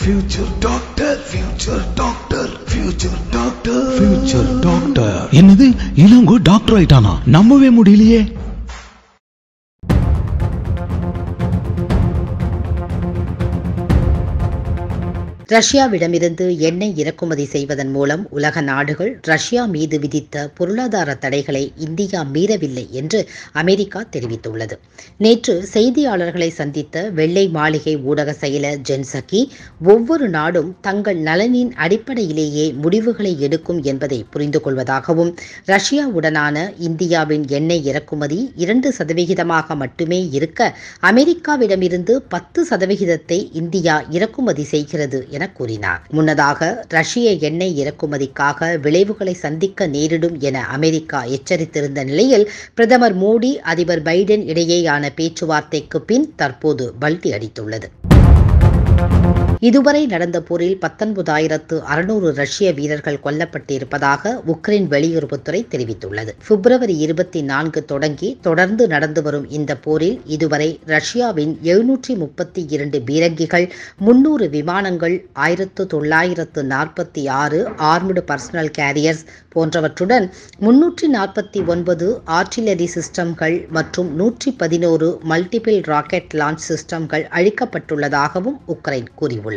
future doctor, future doctor, future doctor, future doctor. என்னது Ilango doctor ஆயிட்டானா நம்பவே முடியலையே ரஷ்யாவிடமிருந்து எண்ணெய் இறக்குமதி செய்வதன் மூலம் உலக நாடுகள் ரஷ்யா மீது விதித்த பொருளாதார தடைகளை இந்தியா மீறவில்லை என்று அமெரிக்கா தெரிவித்துள்ளது நேற்று செய்தியாளர்களை சந்தித்த வெள்ளை மாளிகை ஊடக செயலர் ஜென்சக்கி ஒவ்வொரு நாடும் தங்கள் நலனின் அடிப்படையிலேயே முடிவுகளை எடுக்கும் என்பதை புரிந்து கொள்வதாகவும் ரஷ்யாவுடனான இந்தியாவின் எண்ணெய் இறக்குமதி இரண்டு சதவிகிதமாக மட்டுமே இருக்க அமெரிக்காவிடமிருந்து பத்து சதவிகிதத்தை இந்தியா இறக்குமதி செய்கிறது என கூறினார் முன்னதாக ரஷ்ய எண்ணெய் இறக்குமதிக்காக விளைவுகளை சந்திக்க நேரிடும் என அமெரிக்கா எச்சரித்திருந்த நிலையில் பிரதமர் மோடி அதிபர் பைடன் இடையேயான பேச்சுவார்த்தைக்கு பின் தற்போது பல்டி அடித்துள்ளது இதுவரை நடந்த போரில் பத்தொன்பதாயிரத்து அறுநூறு ரஷ்ய வீரர்கள் கொல்லப்பட்டிருப்பதாக உக்ரைன் வெளியுறவுத்துறை தெரிவித்துள்ளது பிப்ரவரி இருபத்தி நான்கு தொடங்கி தொடர்ந்து நடந்து வரும் இந்த போரில் இதுவரை ரஷ்யாவின் எழுநூற்றி முப்பத்தி இரண்டு பீரங்கிகள் முன்னூறு விமானங்கள் ஆயிரத்து தொள்ளாயிரத்து நாற்பத்தி ஆறு ஆர்முடு பர்சனல் கேரியர்ஸ் போன்றவற்றுடன் முன்னூற்றி நாற்பத்தி ஒன்பது ஆர்டிலரி சிஸ்டம்கள் மற்றும் நூற்றி பதினோரு மல்டிபிள் ராக்கெட் லான்ச் சிஸ்டம்கள் அழிக்கப்பட்டுள்ளதாகவும் உக்ரைன் கூறியுள்ளது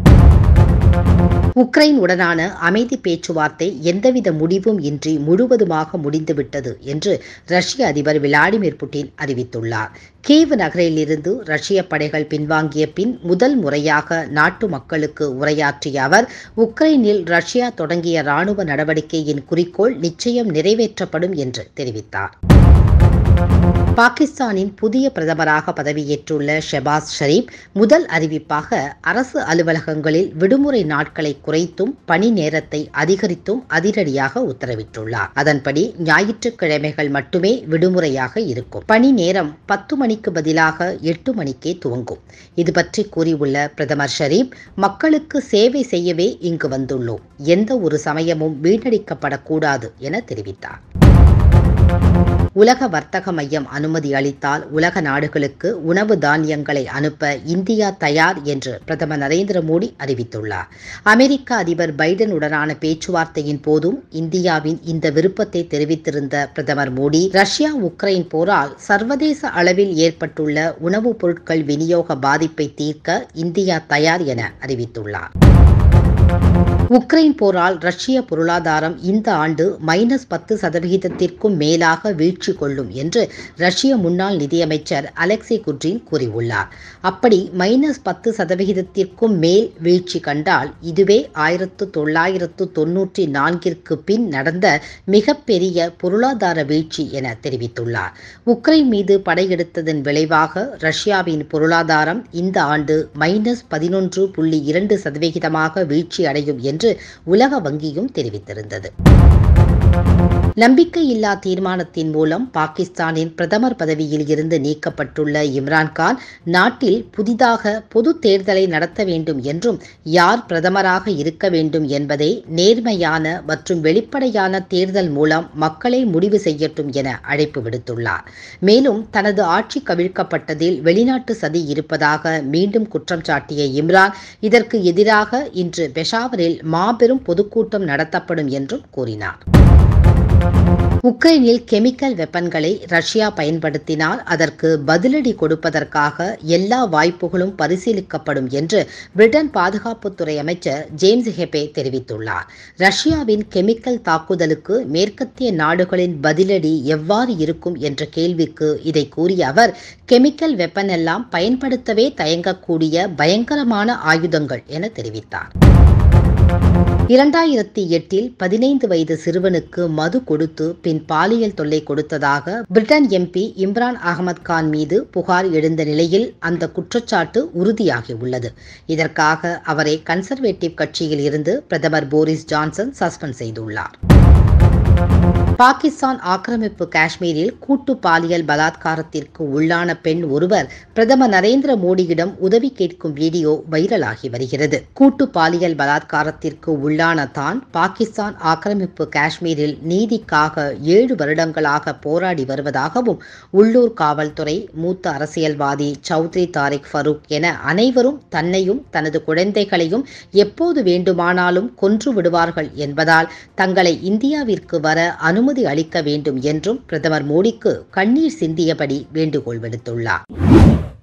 உக்ரைன் உடனான அமைதி பேச்சுவார்த்தை எந்தவித முடிவும் இன்றி முழுவதுமாக முடிந்துவிட்டது என்று ரஷ்ய அதிபர் விளாடிமிர் புட்டின் அறிவித்துள்ளார் கீவ் நகரிலிருந்து ரஷ்ய படைகள் பின்வாங்கிய பின் முதல் முறையாக நாட்டு மக்களுக்கு உரையாற்றிய அவர் உக்ரைனில் ரஷ்யா தொடங்கிய ராணுவ நடவடிக்கையின் குறிக்கோள் நிச்சயம் நிறைவேற்றப்படும் என்று தெரிவித்தார் பாகிஸ்தானின் புதிய பிரதமராக பதவியேற்றுள்ள ஷெபாஸ் ஷரீப் முதல் அறிவிப்பாக அரசு அலுவலகங்களில் விடுமுறை நாட்களை குறைத்தும் பணி நேரத்தை அதிகரித்தும் அதிரடியாக உத்தரவிட்டுள்ளார் அதன்படி ஞாயிற்றுக்கிழமைகள் மட்டுமே விடுமுறையாக இருக்கும் பணி நேரம் பத்து மணிக்கு பதிலாக எட்டு மணிக்கே துவங்கும் இது பற்றி கூறியுள்ள பிரதமர் ஷரீப் மக்களுக்கு சேவை செய்யவே இங்கு வந்துள்ளோம் எந்த ஒரு சமயமும் வீணடிக்கப்படக்கூடாது என தெரிவித்தார் உலக வர்த்தக மையம் அனுமதி அளித்தால் உலக நாடுகளுக்கு உணவு தானியங்களை அனுப்ப இந்தியா தயார் என்று பிரதமர் நரேந்திர மோடி அறிவித்துள்ளார் அமெரிக்க அதிபர் பைடனுடனான பேச்சுவார்த்தையின் போதும் இந்தியாவின் இந்த விருப்பத்தை தெரிவித்திருந்த பிரதமர் மோடி ரஷ்யா உக்ரைன் போரால் சர்வதேச அளவில் ஏற்பட்டுள்ள உணவுப் பொருட்கள் விநியோக பாதிப்பை தீர்க்க இந்தியா தயார் என அறிவித்துள்ளார் உக்ரைன் போரால் ரஷ்ய பொருளாதாரம் இந்த ஆண்டு மைனஸ் பத்து சதவிகிதத்திற்கும் மேலாக வீழ்ச்சி கொள்ளும் என்று ரஷ்ய முன்னாள் நிதியமைச்சர் அலெக்சி குட்ரின் கூறியுள்ளார் அப்படி மைனஸ் பத்து சதவிகிதத்திற்கும் மேல் வீழ்ச்சி கண்டால் இதுவே ஆயிரத்து தொள்ளாயிரத்து தொன்னூற்றி நான்கிற்கு பின் நடந்த மிகப்பெரிய பொருளாதார வீழ்ச்சி என தெரிவித்துள்ளார் உக்ரைன் மீது படையெடுத்ததன் விளைவாக ரஷ்யாவின் பொருளாதாரம் இந்த ஆண்டு மைனஸ் பதினொன்று புள்ளி இரண்டு சதவிகிதமாக வீழ்ச்சி அடையும் என்று உலக வங்கியும் தெரிவித்திருந்தது நம்பிக்கையில்லா தீர்மானத்தின் மூலம் பாகிஸ்தானின் பிரதமர் பதவியில் இருந்து நீக்கப்பட்டுள்ள இம்ரான்கான் நாட்டில் புதிதாக பொது தேர்தலை நடத்த வேண்டும் என்றும் யார் பிரதமராக இருக்க வேண்டும் என்பதை நேர்மையான மற்றும் வெளிப்படையான தேர்தல் மூலம் மக்களே முடிவு செய்யட்டும் என அழைப்பு விடுத்துள்ளார் மேலும் தனது ஆட்சி கவிழ்க்கப்பட்டதில் வெளிநாட்டு சதி இருப்பதாக மீண்டும் குற்றம் சாட்டிய இம்ரான் இதற்கு எதிராக இன்று பெஷாவரில் மாபெரும் பொதுக்கூட்டம் நடத்தப்படும் என்றும் கூறினார் உக்ரைனில் கெமிக்கல் வெப்பன்களை ரஷ்யா பயன்படுத்தினால் அதற்கு பதிலடி கொடுப்பதற்காக எல்லா வாய்ப்புகளும் பரிசீலிக்கப்படும் என்று பிரிட்டன் பாதுகாப்புத்துறை அமைச்சர் ஜேம்ஸ் ஹெபே தெரிவித்துள்ளார் ரஷ்யாவின் கெமிக்கல் தாக்குதலுக்கு மேற்கத்திய நாடுகளின் பதிலடி எவ்வாறு இருக்கும் என்ற கேள்விக்கு இதை கூறிய அவர் கெமிக்கல் வெப்பன் எல்லாம் பயன்படுத்தவே தயங்கக்கூடிய பயங்கரமான ஆயுதங்கள் என தெரிவித்தார் இரண்டாயிரத்தி எட்டில் பதினைந்து வயது சிறுவனுக்கு மது கொடுத்து பின் பாலியல் தொல்லை கொடுத்ததாக பிரிட்டன் எம்பி இம்ரான் அகமது கான் மீது புகார் எழுந்த நிலையில் அந்த குற்றச்சாட்டு உறுதியாகியுள்ளது இதற்காக அவரை கன்சர்வேட்டிவ் கட்சியில் இருந்து பிரதமர் போரிஸ் ஜான்சன் சஸ்பெண்ட் செய்துள்ளார் பாகிஸ்தான் ஆக்கிரமிப்பு காஷ்மீரில் கூட்டு பாலியல் பலாத்காரத்திற்கு உள்ளான பெண் ஒருவர் பிரதமர் நரேந்திர மோடியிடம் உதவி கேட்கும் வீடியோ வைரலாகி வருகிறது கூட்டு பாலியல் பலாத்காரத்திற்கு உள்ளான தான் பாகிஸ்தான் ஆக்கிரமிப்பு காஷ்மீரில் நீதிக்காக ஏழு வருடங்களாக போராடி வருவதாகவும் உள்ளூர் காவல்துறை மூத்த அரசியல்வாதி சௌத்ரி தாரிக் ஃபரூக் என அனைவரும் தன்னையும் தனது குழந்தைகளையும் எப்போது வேண்டுமானாலும் கொன்று விடுவார்கள் என்பதால் தங்களை இந்தியாவிற்கு வர அனுமதி அளிக்க வேண்டும் என்றும் பிரதமர் மோடிக்கு கண்ணீர் சிந்தியபடி வேண்டுகோள் விடுத்துள்ளார்